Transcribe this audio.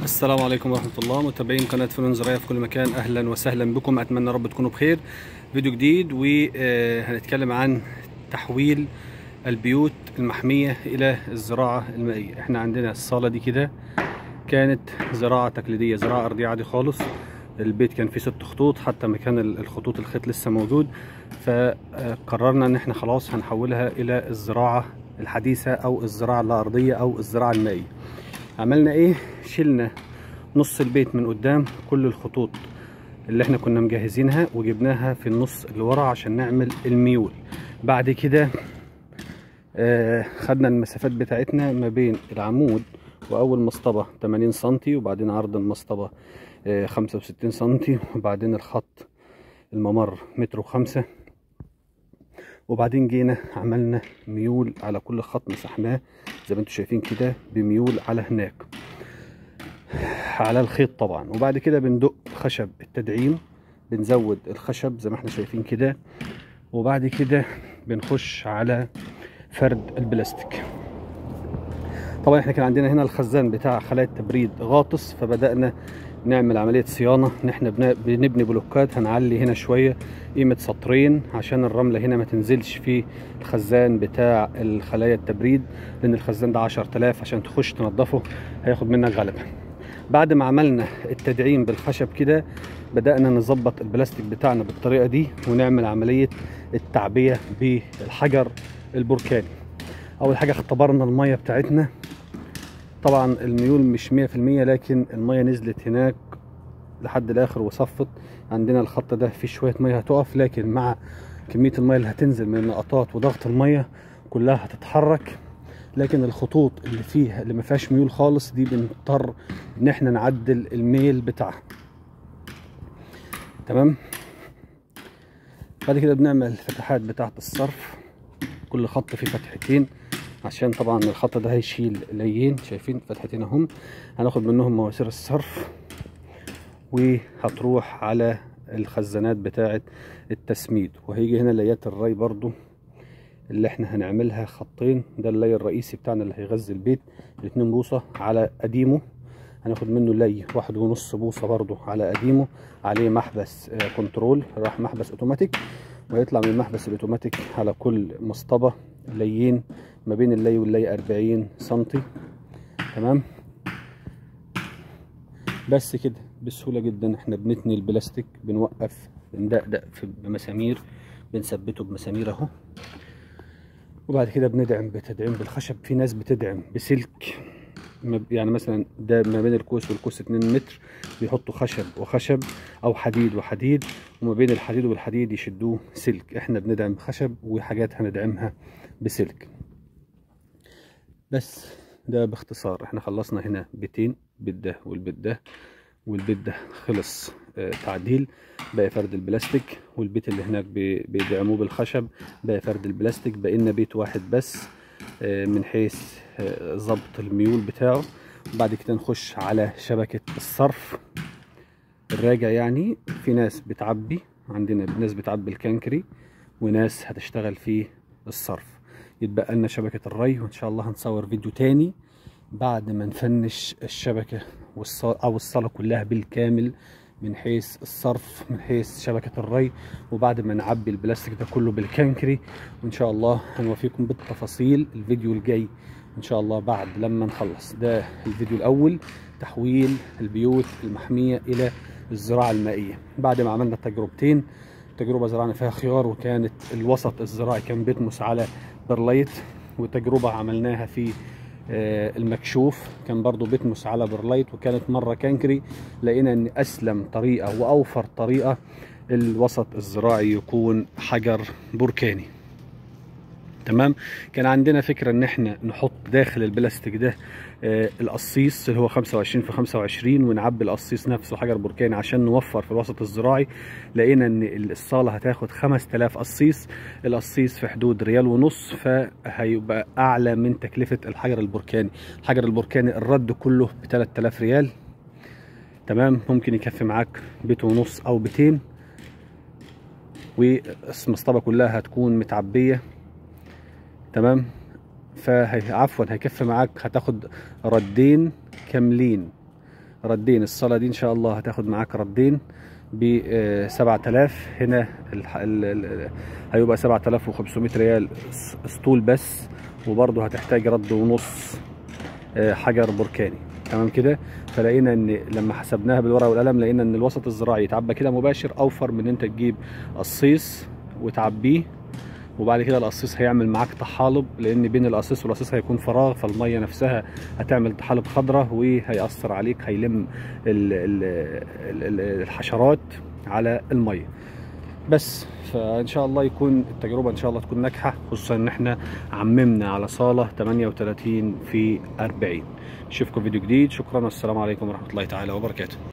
السلام عليكم ورحمة الله متابعين قناة فنون زراعية في كل مكان أهلا وسهلا بكم أتمنى رب تكونوا بخير فيديو جديد وهنتكلم عن تحويل البيوت المحمية إلى الزراعة المائية احنا عندنا الصالة دي كده كانت زراعة تقليدية زراعة أرضية عادي خالص البيت كان فيه ست خطوط حتى مكان الخطوط الخيط لسه موجود فقررنا ان احنا خلاص هنحولها الى الزراعة الحديثة او الزراعة الارضية او الزراعة المائية عملنا ايه شلنا نص البيت من قدام كل الخطوط اللي احنا كنا مجهزينها وجبناها في النص اللي ورا عشان نعمل الميول بعد كده آه خدنا المسافات بتاعتنا ما بين العمود واول مسطبة 80 سنتي وبعدين عرض المسطبة آه 65 سنتي وبعدين الخط الممر متر وخمسة وبعدين جينا عملنا ميول على كل خط مسحناه زي ما انتم شايفين كده بميول على هناك على الخيط طبعا وبعد كده بندق خشب التدعيم بنزود الخشب زي ما احنا شايفين كده وبعد كده بنخش على فرد البلاستيك طبعا احنا كان عندنا هنا الخزان بتاع خلايا التبريد غاطس فبدأنا نعمل عملية صيانة ان احنا بنبني بلوكات هنعلي هنا شوية قيمة سطرين عشان الرملة هنا ما تنزلش في الخزان بتاع الخلايا التبريد لان الخزان ده عشر تلاف عشان تخش تنضفه هياخد منك غلبة بعد ما عملنا التدعيم بالخشب كده بدأنا نظبط البلاستيك بتاعنا بالطريقة دي ونعمل عملية التعبية بالحجر البركاني اول حاجة اختبرنا المية بتاعتنا طبعا الميول مش مية في المية لكن المية نزلت هناك لحد الاخر وصفت عندنا الخط ده فيه شوية مية هتقف لكن مع كمية المية اللي هتنزل من النقطات وضغط المية كلها هتتحرك لكن الخطوط اللي فيها اللي ما فيهاش ميول خالص دي بنضطر ان احنا نعدل الميل بتاعها تمام بعد كده بنعمل الفتحات بتاعه الصرف كل خط فيه فتحتين عشان طبعا الخط ده هيشيل لين شايفين فتحتين اهم هناخد منهم مواسير الصرف وهتروح على الخزانات بتاعه التسميد وهيجي هنا ليات الري برضو اللي احنا هنعملها خطين ده اللي الرئيسي بتاعنا اللي هيغذي البيت الاتنين بوصة على قديمه هناخد منه لي واحد ونص بوصة برضو على قديمه عليه محبس اه كنترول راح محبس اوتوماتيك ويطلع من المحبس الاوتوماتيك على كل مسطبة ليين ما بين اللي واللي 40 سنتي تمام بس كده بسهولة جدا احنا بنتني البلاستيك بنوقف بندقدق في مسامير بنثبته بمسامير اهو وبعد كده بندعم بتدعيم بالخشب في ناس بتدعم بسلك يعني مثلا ده ما بين الكوس والكوس 2 متر بيحطوا خشب وخشب او حديد وحديد وما بين الحديد والحديد يشدوه سلك احنا بندعم بخشب وحاجات هندعمها بسلك بس ده باختصار احنا خلصنا هنا بيتين بيت ده والبيت ده والبيت ده خلص اه تعديل باقي فرد البلاستيك والبيت اللي هناك بيدعموه بالخشب باقي فرد البلاستيك باقي لنا بيت واحد بس اه من حيث ظبط اه الميول بتاعه وبعد كده نخش على شبكة الصرف الراجع يعني في ناس بتعبي عندنا ناس بتعبي الكنكري وناس هتشتغل في الصرف يتبقى لنا شبكة الري وان شاء الله هنصور فيديو تاني بعد ما نفنش الشبكة او الصالة كلها بالكامل من حيث الصرف من حيث شبكة الري وبعد ما نعبي البلاستيك ده كله بالكنكري وان شاء الله هنوفيكم بالتفاصيل الفيديو الجاي ان شاء الله بعد لما نخلص ده الفيديو الاول تحويل البيوت المحمية الى الزراعة المائية بعد ما عملنا تجربتين تجربة زرعنا فيها خيار وكانت الوسط الزراعي كان بيتمس على برلايت وتجربة عملناها في المكشوف كان برضو بيتمس على برلايت وكانت مرة كانكري لقينا ان اسلم طريقة واوفر طريقة الوسط الزراعي يكون حجر بركاني تمام كان عندنا فكرة ان احنا نحط داخل البلاستيك ده آه القصيص اللي هو 25 في 25 ونعبي القصيص نفسه حجر بركاني عشان نوفر في الوسط الزراعي لقينا ان الصالة هتاخد 5000 قصيص القصيص في حدود ريال ونص فهيبقى اعلى من تكلفة الحجر البركاني الحجر البركاني الرد كله ب 3000 ريال تمام ممكن يكفي معاك بيت ونص او بيتين والمصطبة كلها هتكون متعبية تمام فهي عفوا هيكفي معاك هتاخد ردين كاملين ردين الصاله دي ان شاء الله هتاخد معاك ردين ب 7000 هنا الح... ال... ال... هيبقى 7500 ريال س- اسطول بس وبرضه هتحتاج رد ونص آه، حجر بركاني تمام كده فلقينا ان لما حسبناها بالورقه والقلم لقينا ان الوسط الزراعي يتعبى كده مباشر اوفر من ان انت تجيب قصيص وتعبيه وبعد كده القصيص هيعمل معاك طحالب لان بين القصيص والقصيص هيكون فراغ فالميه نفسها هتعمل طحالب خضراء وهيأثر عليك هيلم ال ال ال ال الحشرات على الميه بس فان شاء الله يكون التجربه ان شاء الله تكون ناجحه خصوصا ان احنا عممنا على صاله 38 في 40 نشوفكم فيديو جديد شكرا والسلام عليكم ورحمه الله تعالى وبركاته